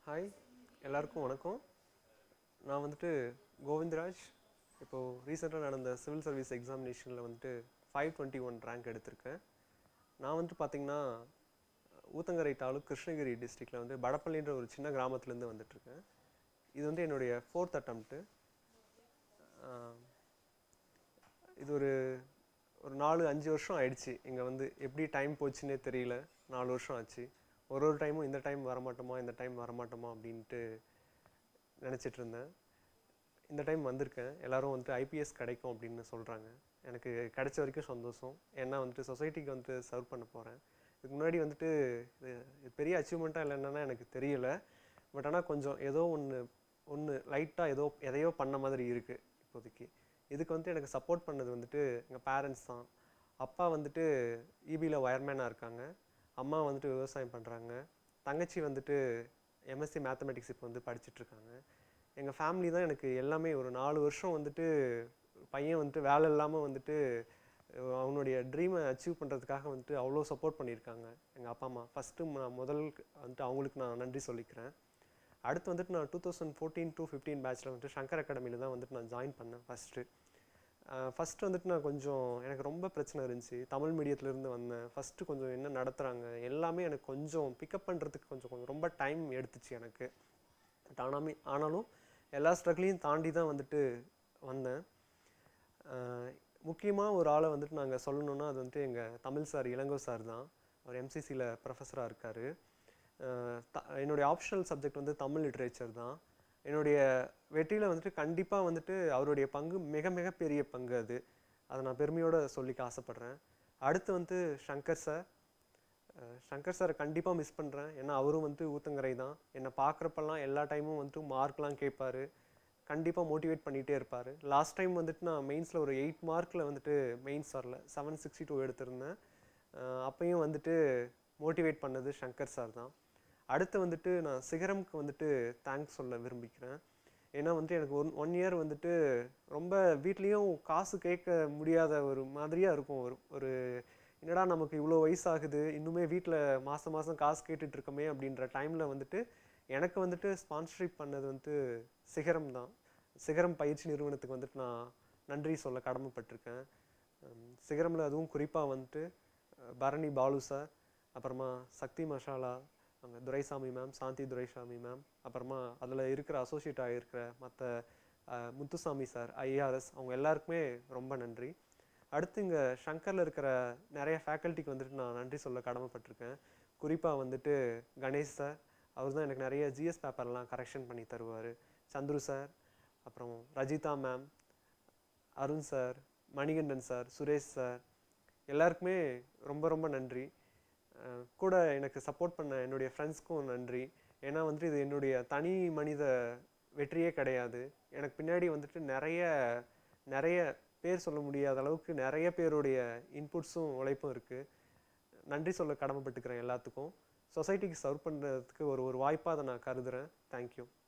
hi எல்லாருக்கும் வணக்கம் நான் வந்துட்டு கோவிந்தராஜ் இப்போது ரீசெண்டாக நடந்த சிவில் சர்வீஸ் எக்ஸாமினேஷனில் வந்துட்டு ஃபைவ் டுவெண்ட்டி ஒன் ரேங்க் எடுத்திருக்கேன் நான் வந்துட்டு பார்த்தீங்கன்னா ஊத்தங்கரை தாலுக் கிருஷ்ணகிரி டிஸ்ட்ரிக்டில் வந்து படப்பள்ளின்ற ஒரு சின்ன கிராமத்துலேருந்து வந்துட்டுருக்கேன் இது வந்து என்னுடைய ஃபோர்த் அட்டம்ப்ட்டு இது ஒரு ஒரு நாலு அஞ்சு வருஷம் ஆயிடுச்சு இங்கே வந்து எப்படி டைம் போச்சுன்னே தெரியல நாலு வருஷம் ஆச்சு ஒரு ஒரு டைமும் இந்த டைம் வரமாட்டோமா இந்த டைம் வரமாட்டோமா அப்படின்ட்டு நினச்சிட்டு இருந்தேன் இந்த டைம் வந்திருக்கேன் எல்லாரும் வந்துட்டு ஐபிஎஸ் கிடைக்கும் அப்படின்னு சொல்கிறாங்க எனக்கு கிடைச்ச வரைக்கும் சந்தோஷம் ஏன்னா வந்துட்டு சொசைட்டிக்கு வந்துட்டு சர்வ் பண்ண போகிறேன் இதுக்கு முன்னாடி வந்துட்டு இது இது பெரிய அச்சீவ்மெண்ட்டாக இல்லை என்னன்னா எனக்கு தெரியல பட் ஆனால் கொஞ்சம் ஏதோ ஒன்று ஒன்று லைட்டாக ஏதோ எதையோ பண்ண மாதிரி இருக்குது இப்போதைக்கு இதுக்கு வந்துட்டு எனக்கு சப்போர்ட் பண்ணது வந்துட்டு எங்கள் பேரண்ட்ஸ் தான் அப்பா வந்துட்டு இபியில் ஒயர்மேனாக இருக்காங்க அம்மா வந்துட்டு விவசாயம் பண்ணுறாங்க தங்கச்சி வந்துட்டு எம்எஸ்சி மேத்தமெட்டிக்ஸ் இப்போ வந்து படிச்சுட்டு இருக்காங்க எங்கள் ஃபேமிலி தான் எனக்கு எல்லாமே ஒரு நாலு வருஷம் வந்துட்டு பையன் வந்துட்டு வேலை இல்லாமல் வந்துட்டு அஹ் அவனுடைய ட்ரீமை அச்சீவ் பண்ணுறதுக்காக வந்துட்டு அவ்வளோ சப்போர்ட் பண்ணியிருக்காங்க எங்கள் அப்பா அம்மா ஃபஸ்ட்டு நான் முதல் வந்துட்டு அவங்களுக்கு நான் நன்றி சொல்லிக்கிறேன் அடுத்து வந்துட்டு நான் two thousand fourteen two fifteen பேட்ச்சில் வந்துட்டு சங்கர் அகாடமியில் தான் வந்துட்டு நான் ஜாயின் பண்ணேன் ஃபஸ்ட்டு ஃபஸ்ட்டு வந்துட்டு நான் கொஞ்சம் எனக்கு ரொம்ப பிரச்சனை இருந்துச்சு தமிழ் மீடியத்துலேருந்து வந்தேன் ஃபஸ்ட்டு கொஞ்சம் என்ன நடத்துகிறாங்க எல்லாமே எனக்கு கொஞ்சம் பிக்கப் பண்ணுறதுக்கு கொஞ்சம் கொஞ்சம் ரொம்ப டைம் எடுத்துச்சு எனக்கு பட் ஆனாமே ஆனாலும் எல்லா ஸ்ட்ரகிளையும் தாண்டி தான் வந்துட்டு வந்தேன் முக்கியமாக ஒரு ஆளை வந்துட்டு நாங்கள் சொல்லணுன்னா அது வந்துட்டு எங்கள் தமிழ் சார் இளங்கோ சார் தான் அவர் எம்சிசியில் ப்ரொஃபஸராக இருக்கார் என்னுடைய ஆப்ஷனல் சப்ஜெக்ட் வந்து தமிழ் லிட்ரேச்சர் தான் என்னுடைய வெற்றியில் வந்துட்டு கண்டிப்பாக வந்துட்டு அவருடைய பங்கு மிக மிக பெரிய பங்கு அது அதை நான் பெருமையோடு சொல்லிக்க ஆசைப்பட்றேன் அடுத்து வந்து சங்கர் சார் அஹ் சங்கர் சாரை கண்டிப்பாக மிஸ் பண்ணுறேன் ஏன்னா அவரும் வந்துட்டு ஊத்தங்கரை தான் என்னை பார்க்குறப்பெல்லாம் எல்லா டைமும் வந்துட்டு மார்க்லாம் கேட்பாரு கண்டிப்பாக மோட்டிவேட் பண்ணிகிட்டே இருப்பார் லாஸ்ட் டைம் வந்துட்டு நான் மெயின்ஸில் ஒரு எயிட் மார்க்கில் வந்துட்டு மெயின்ஸ் வரல செவன் சிக்ஸ்டி டூ எடுத்திருந்தேன் அஹ் அப்பயும் வந்துட்டு மோட்டிவேட் பண்ணது சங்கர் சார் தான் அடுத்து வந்துட்டு நான் சிகரம்க்கு வந்துட்டு தேங்க்ஸ் சொல்ல விரும்பிக்கிறேன் ஏன்னா வந்துட்டு எனக்கு ஒன் ஒன் இயர் வந்துட்டு ரொம்ப வீட்லேயும் காசு கேட்க முடியாத ஒரு மாதிரியாக இருக்கும் ஒரு ஒரு என்னடா நமக்கு இவ்வளோ வயசாகுது இன்னுமே வீட்டில் மாதம் மாதம் காசு கேட்டுட்டு இருக்கோமே அப்படின்ற டைமில் வந்துட்டு எனக்கு வந்துட்டு ஸ்பான்சர்ஷிப் பண்ணது வந்துட்டு சிகரம் தான் சிகரம் பயிற்சி நிறுவனத்துக்கு வந்துட்டு நான் நன்றி சொல்ல கடமைப்பட்டிருக்கேன் ஹம், சிகரமில் அதுவும் குறிப்பாக வந்துட்டு அஹ், பரணி பாலு சார் அப்புறமா சக்தி மஷாலா அங்கே துரைசாமி மேம் சாந்தி துரைசாமி மேம் அப்புறமா அதில் இருக்கிற அசோசியேட் ஆகியிருக்கிற மற்ற முத்துசாமி சார் ஐஆர்எஸ் அவங்க எல்லாருக்குமே ரொம்ப நன்றி அடுத்து இங்கே ஷங்கரில் இருக்கிற நிறைய ஃபேக்கல்ட்டிக்கு வந்துட்டு நான் நன்றி சொல்ல கடமைப்பட்டிருக்கேன் குறிப்பாக வந்துட்டு கணேஷ் சார் அவர் தான் எனக்கு நிறைய ஜிஎஸ் பேப்பர்லாம் கரெக்ஷன் பண்ணி தருவார் சந்துரு சார் அப்புறம் Rajitha ma'am Arun sir Manikandan sir Suresh sir எல்லாருக்குமே ரொம்ப ரொம்ப நன்றி அஹ் கூட எனக்கு சப்போர்ட் பண்ண என்னுடைய ஃப்ரெண்ட்ஸ்க்கும் நன்றி ஏன்னா வந்துட்டு இது என்னுடைய தனி மனித வெற்றியே கிடையாது எனக்கு பின்னாடி வந்துட்டு நிறைய நிறைய பேர் சொல்ல முடியாத அளவுக்கு நிறைய பேருடைய இன்புட்ஸும் உழைப்பும் இருக்குது நன்றி சொல்ல கடமைப்பட்டுக்கிறேன் எல்லாத்துக்கும் சொசைட்டிக்கு சர்வ் பண்ணுறதுக்கு ஒரு ஒரு வாய்ப்பாக அதை நான் கருதுகிறேன் தேங்க்யூ